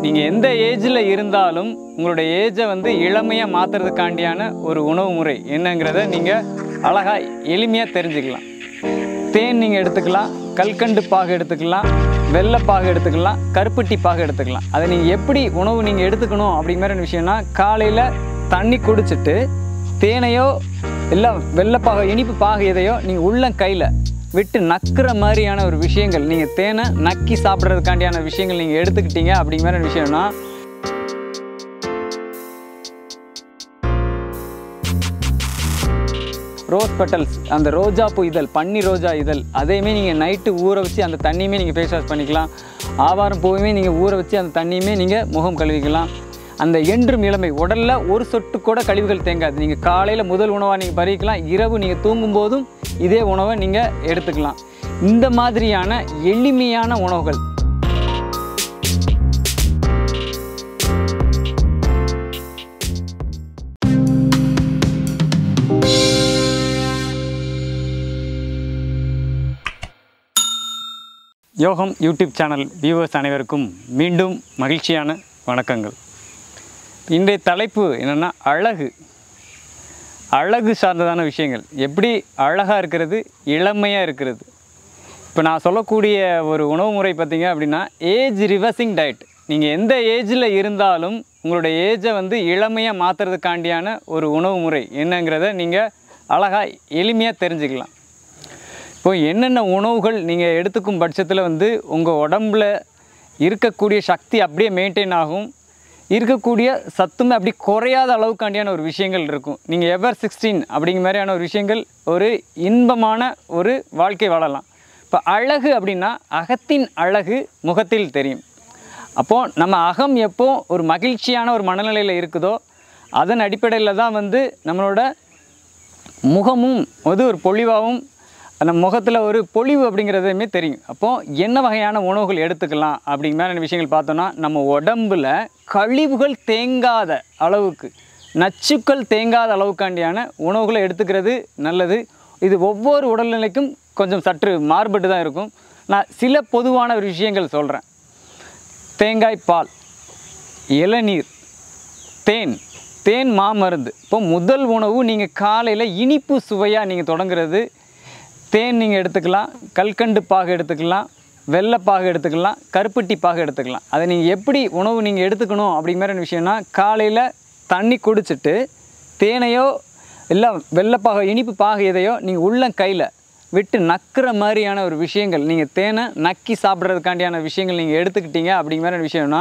நீங்கள் எந்த ஏஜில் இருந்தாலும் உங்களுடைய ஏஜை வந்து இளமையாக மாற்றுறதுக்காண்டியான ஒரு உணவு முறை என்னங்கிறத நீங்கள் அழகாக எளிமையாக தெரிஞ்சுக்கலாம் தேன் நீங்கள் எடுத்துக்கலாம் கல்கண்டு பாகு எடுத்துக்கலாம் வெள்ளைப்பாகு எடுத்துக்கலாம் கருப்பட்டி பாகு எடுத்துக்கலாம் அதை நீங்கள் எப்படி உணவு நீங்கள் எடுத்துக்கணும் அப்படிங்கிற விஷயம்னா காலையில் தண்ணி குடிச்சிட்டு தேனையோ இல்லை வெள்ளைப்பாக இனிப்பு பாகு எதையோ நீங்கள் உள்ள கையில் விட்டு நக்குற மாதிரியான ஒரு விஷயங்கள் நீங்கள் தேனை நக்கி சாப்பிட்றதுக்காண்டியான விஷயங்கள் நீங்கள் எடுத்துக்கிட்டீங்க அப்படிங்கிற விஷயம்னா ரோஸ் பெட்டல்ஸ் அந்த ரோஜா பூ இதழ் பன்னி ரோஜா இதழ் அதையுமே நீங்கள் நைட்டு ஊற வச்சு அந்த தண்ணியுமே நீங்கள் ஃபேஸ் வாஷ் பண்ணிக்கலாம் ஆவாரம் பூவையுமே நீங்கள் ஊற வச்சு அந்த தண்ணியுமே நீங்கள் முகம் கழுவிக்கலாம் அந்த என்றும் இளமை உடலில் ஒரு சொட்டு கூட கழிவுகள் தேங்காது நீங்கள் காலையில் முதல் உணவாக நீங்கள் பறிக்கலாம் இரவு நீங்கள் தூங்கும் போதும் இதே உணவை நீங்கள் எடுத்துக்கலாம் இந்த மாதிரியான எளிமையான உணவுகள் யோகம் யூடியூப் சேனல் வியூவர்ஸ் அனைவருக்கும் மீண்டும் மகிழ்ச்சியான வணக்கங்கள் இன்றைய தலைப்பு என்னென்னா அழகு அழகு சார்ந்ததான விஷயங்கள் எப்படி அழகாக இருக்கிறது இளமையாக இருக்கிறது இப்போ நான் சொல்லக்கூடிய ஒரு உணவு முறை பார்த்தீங்க அப்படின்னா ஏஜ் ரிவர்சிங் டயட் நீங்கள் எந்த ஏஜில் இருந்தாலும் உங்களுடைய ஏஜை வந்து இளமையாக மாற்றுறதுக்காண்டியான ஒரு உணவு முறை என்னங்கிறத நீங்கள் அழகாக எளிமையாக தெரிஞ்சுக்கலாம் இப்போ என்னென்ன உணவுகள் நீங்கள் எடுத்துக்கும் பட்சத்தில் வந்து உங்கள் உடம்புல இருக்கக்கூடிய சக்தி அப்படியே மெயின்டைன் ஆகும் இருக்கக்கூடிய சத்துமே அப்படி குறையாத அளவுக்காண்டியான ஒரு விஷயங்கள் இருக்கும் நீங்கள் எவர் சிக்ஸ்டீன் அப்படிங்கிற மாதிரியான ஒரு விஷயங்கள் ஒரு இன்பமான ஒரு வாழ்க்கை வாழலாம் இப்போ அழகு அப்படின்னா அகத்தின் அழகு முகத்தில் தெரியும் அப்போது நம்ம அகம் எப்போ ஒரு மகிழ்ச்சியான ஒரு மனநிலையில் இருக்குதோ அதன் அடிப்படையில் தான் வந்து நம்மளோட முகமும் வந்து ஒரு பொலிவாகவும் அந்த முகத்தில் ஒரு பொலிவு அப்படிங்கிறதுமே தெரியும் அப்போது என்ன வகையான உணவுகள் எடுத்துக்கலாம் அப்படிங்கிற மாதிரி விஷயங்கள் பார்த்தோன்னா நம்ம உடம்புல கழிவுகள் தேங்காத அளவுக்கு நச்சுக்கள் தேங்காத அளவுக்காண்டியான உணவுகளை எடுத்துக்கிறது நல்லது இது ஒவ்வொரு உடல்நிலைக்கும் கொஞ்சம் சற்று மாறுபட்டு தான் இருக்கும் நான் சில பொதுவான ஒரு விஷயங்கள் சொல்கிறேன் தேங்காய் பால் இளநீர் தேன் தேன் மாமருந்து இப்போ முதல் உணவு நீங்கள் காலையில் இனிப்பு சுவையாக நீங்கள் தொடங்குறது தேன் நீங்கள் எடுத்துக்கலாம் கல்கண்டு பாகு எடுத்துக்கலாம் வெள்ளைப்பாகு எடுத்துக்கலாம் கருப்பட்டி பாகு எடுத்துக்கலாம் அதை நீங்கள் எப்படி உணவு நீங்கள் எடுத்துக்கணும் அப்படிங்கிற விஷயம்னா காலையில் தண்ணி குடிச்சிட்டு தேனையோ இல்லை வெள்ளைப்பாக இனிப்பு பாகு எதையோ நீங்கள் உள்ள கையில் விட்டு நக்குற மாதிரியான ஒரு விஷயங்கள் நீங்கள் தேனை நக்கி சாப்பிட்றதுக்காண்டியான விஷயங்கள் நீங்கள் எடுத்துக்கிட்டீங்க அப்படிங்கிற மாதிரி விஷயம்னா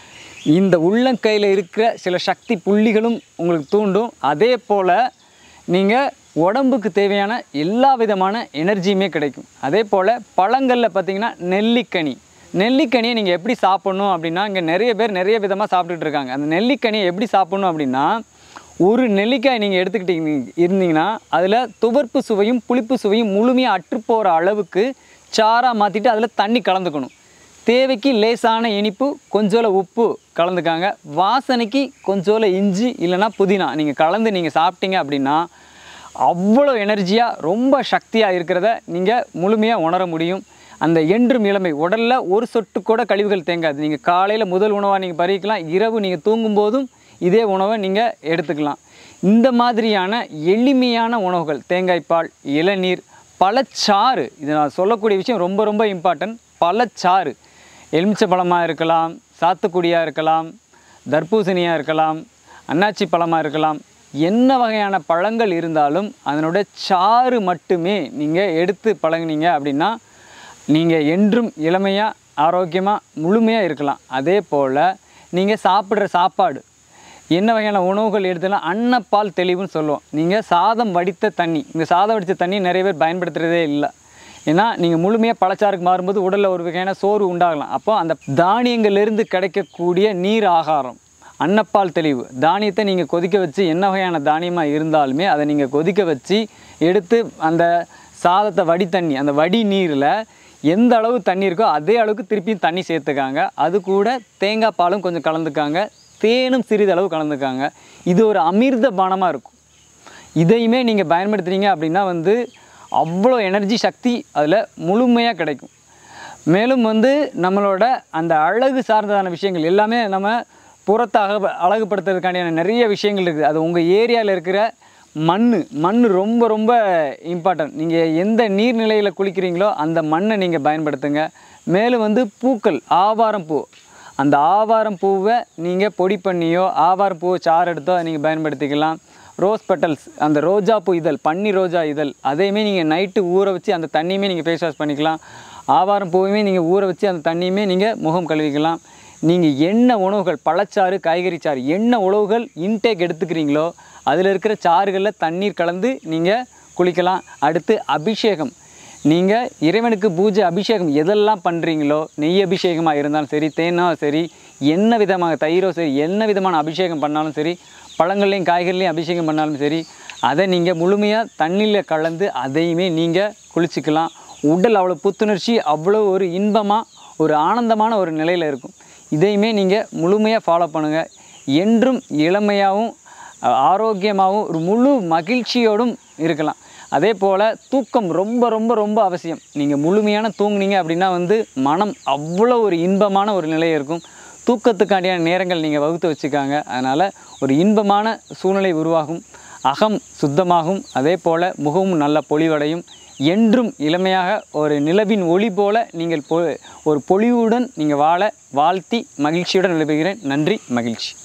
இந்த உள்ளங்கையில் இருக்கிற சில சக்தி புள்ளிகளும் உங்களுக்கு தூண்டும் அதே போல் நீங்கள் உடம்புக்கு தேவையான எல்லா விதமான எனர்ஜியுமே கிடைக்கும் அதே போல் பழங்களில் பார்த்தீங்கன்னா நெல்லிக்கனி நெல்லிக்கனியை நீங்கள் எப்படி சாப்பிட்ணும் அப்படின்னா இங்கே நிறைய பேர் நிறைய விதமாக சாப்பிட்டுட்டு இருக்காங்க அந்த நெல்லிக்கனியை எப்படி சாப்பிட்ணும் அப்படின்னா ஒரு நெல்லிக்காய் நீங்கள் எடுத்துக்கிட்டீங்க இருந்தீங்கன்னா அதில் துவர்ப்பு சுவையும் புளிப்பு சுவையும் முழுமையாக அற்றுப்போகிற அளவுக்கு சாராக மாற்றிட்டு அதில் தண்ணி கலந்துக்கணும் தேவைக்கு லேசான இனிப்பு கொஞ்சோல உப்பு கலந்துக்காங்க வாசனைக்கு கொஞ்சோல இஞ்சி இல்லைன்னா புதினா நீங்கள் கலந்து நீங்கள் சாப்பிட்டீங்க அப்படின்னா அவ்வளோ எனர்ஜியாக ரொம்ப சக்தியாக இருக்கிறத நீங்கள் முழுமையாக உணர முடியும் அந்த என்றும் இளமை உடலில் ஒரு சொட்டு கூட கழிவுகள் தேங்காது நீங்கள் காலையில் முதல் உணவாக நீங்கள் பறிக்கலாம் இரவு நீங்கள் தூங்கும்போதும் இதே உணவை நீங்கள் எடுத்துக்கலாம் இந்த மாதிரியான எளிமையான உணவுகள் தேங்காய்ப்பால் இளநீர் பழச்சாறு இது நான் சொல்லக்கூடிய விஷயம் ரொம்ப ரொம்ப இம்பார்ட்டன்ட் பழச்சாறு எலுமிச்சை பழமாக இருக்கலாம் சாத்துக்குடியாக இருக்கலாம் தர்பூசணியாக இருக்கலாம் அன்னாச்சி பழமாக இருக்கலாம் என்ன வகையான பழங்கள் இருந்தாலும் அதனோட சாறு மட்டுமே நீங்கள் எடுத்து பழகுனீங்க அப்படின்னா நீங்கள் என்றும் இளமையாக ஆரோக்கியமாக முழுமையாக இருக்கலாம் அதே போல் நீங்கள் சாப்பிட்ற சாப்பாடு என்ன வகையான உணவுகள் எடுத்தாலும் அன்னப்பால் தெளிவுன்னு சொல்லுவோம் நீங்கள் சாதம் வடித்த தண்ணி இந்த சாதம் வடித்த தண்ணி நிறைய பேர் பயன்படுத்துகிறதே இல்லை ஏன்னா நீங்கள் முழுமையாக பழச்சாருக்கு மாறும்போது உடலில் ஒரு வகையான சோறு உண்டாகலாம் அப்போ அந்த தானியங்கள்லேருந்து கிடைக்கக்கூடிய நீர் ஆகாரம் அன்னப்பால் தெளிவு தானியத்தை நீங்கள் கொதிக்க வச்சு என்ன வகையான தானியமாக இருந்தாலுமே அதை நீங்கள் கொதிக்க வச்சு எடுத்து அந்த சாதத்தை வடி தண்ணி அந்த வடி நீரில் எந்த அளவு தண்ணி இருக்கோ அதே அளவுக்கு திருப்பியும் தண்ணி சேர்த்துக்காங்க அது கூட தேங்காய் பாலும் கொஞ்சம் கலந்துக்காங்க தேனும் சிறிதளவு கலந்துக்காங்க இது ஒரு அமிர்த பானமாக இருக்கும் இதையுமே நீங்கள் பயன்படுத்துனீங்க அப்படின்னா வந்து அவ்வளோ எனர்ஜி சக்தி அதில் முழுமையாக கிடைக்கும் மேலும் வந்து நம்மளோட அந்த அழகு சார்ந்ததான விஷயங்கள் எல்லாமே நம்ம புறத்தை அழகு அழகுபடுத்துறதுக்காண்டியான நிறைய விஷயங்கள் இருக்குது அது உங்கள் ஏரியாவில் இருக்கிற மண் மண் ரொம்ப ரொம்ப இம்பார்ட்டன்ட் நீங்கள் எந்த நீர்நிலையில் குளிக்கிறீங்களோ அந்த மண்ணை நீங்கள் பயன்படுத்துங்க மேலும் வந்து பூக்கள் ஆவாரம் பூ அந்த ஆவாரம் பூவை நீங்கள் பொடி பண்ணியோ ஆவாரம் பூவை சாறு எடுத்தோ நீங்கள் பயன்படுத்திக்கலாம் ரோஸ் பெட்டல்ஸ் அந்த ரோஜா பூ இதழ் பன்னி ரோஜா இதழ் அதையுமே நீங்கள் நைட்டு ஊற வச்சு அந்த தண்ணியுமே நீங்கள் ஃபேஸ் வாஷ் பண்ணிக்கலாம் ஆவாரம் பூவையுமே நீங்கள் ஊற வச்சு அந்த தண்ணியுமே நீங்கள் முகம் கழுவிக்கலாம் நீங்கள் என்ன உணவுகள் பழச்சாறு காய்கறி சாறு என்ன உணவுகள் இன்டேக் எடுத்துக்கிறீங்களோ அதில் இருக்கிற சாறுகளில் தண்ணீர் கலந்து நீங்கள் குளிக்கலாம் அடுத்து அபிஷேகம் நீங்கள் இறைவனுக்கு பூஜை அபிஷேகம் எதெல்லாம் பண்ணுறீங்களோ நெய் அபிஷேகமாக இருந்தாலும் சரி தேனோ சரி என்ன விதமாக தயிரோ சரி என்ன விதமான அபிஷேகம் பண்ணாலும் சரி பழங்கள்லையும் காய்கறிலையும் அபிஷேகம் பண்ணாலும் சரி அதை நீங்கள் முழுமையாக தண்ணியில் கலந்து அதையுமே நீங்கள் குளிச்சுக்கலாம் உடல் அவ்வளோ புத்துணர்ச்சி அவ்வளோ ஒரு இன்பமாக ஒரு ஆனந்தமான ஒரு நிலையில் இருக்கும் இதையுமே நீங்கள் முழுமையாக ஃபாலோ பண்ணுங்கள் என்றும் இளமையாகவும் ஆரோக்கியமாகவும் ஒரு முழு மகிழ்ச்சியோடும் இருக்கலாம் அதே போல் தூக்கம் ரொம்ப ரொம்ப ரொம்ப அவசியம் நீங்கள் முழுமையான தூங்குனீங்க அப்படின்னா வந்து மனம் அவ்வளோ ஒரு இன்பமான ஒரு நிலை இருக்கும் தூக்கத்துக்காண்டியான நேரங்கள் நீங்கள் வகுத்து வச்சுக்காங்க அதனால் ஒரு இன்பமான சூழ்நிலை உருவாகும் அகம் சுத்தமாகும் அதே போல் முகமும் நல்ல பொலிவடையும் என்றும் இளமையாக ஒரு நிலவின் ஒளி போல நீங்கள் பொ ஒரு பொலிவுடன் நீங்கள் வாழ வாழ்த்தி மகிழ்ச்சியுடன் விளைவுகிறேன் நன்றி மகிழ்ச்சி